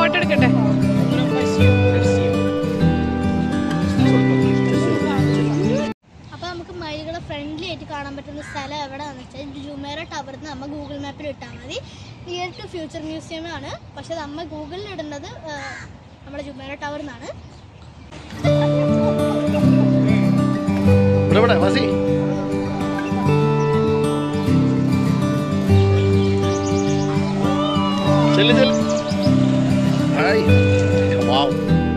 photo എടുക്കട്ടെ അപ്പോൾ നമുക്ക് മയിലുകളെ ഫ്രണ്ട്ലി ആയിട്ട് കാണാൻ പറ്റുന്ന സ്ഥലം എവിടെയാണെന്ന് വെച്ചാൽ ജുമേറ ടവറിൽ നിന്ന് നമ്മൾ ഗൂഗിൾ മാപ്പിൽ ഇട്ടാൽ മതി നിയർ ടു ഫ്യൂച്ചർ മ്യൂസിയം ആണ് പക്ഷെ നമ്മൾ ഗൂഗിളിൽ ഇടുന്നത് ആ, നമ്മുടെ ജുമേറ ടവറിൽ നിന്നാണ് ഇവിടെ ഇവിടെ വാസി ചെല്ലു ചെല്ലു ഹായ് വാവ്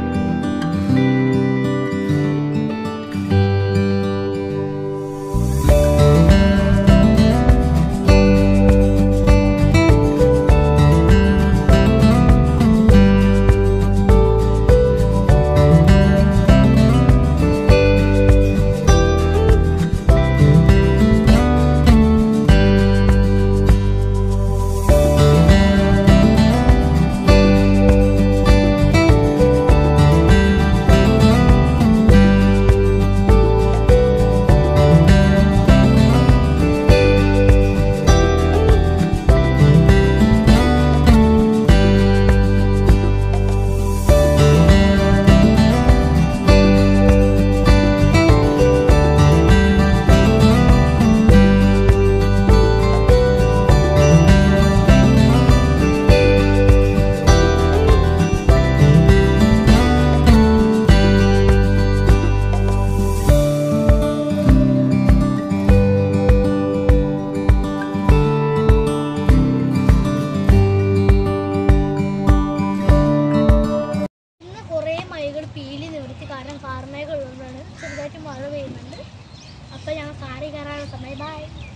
ഇന്ന് കുറേ മൈകൾ പീലി നിവർത്തി കാരണം കാർമേഘ ഉള്ളതുകൊണ്ടാണ് ചെറുതായിട്ട് മഴ പെയ്യുന്നുണ്ട് അപ്പോൾ ഞങ്ങൾ കാറി കയറാനുള്ള സമയം ബൈ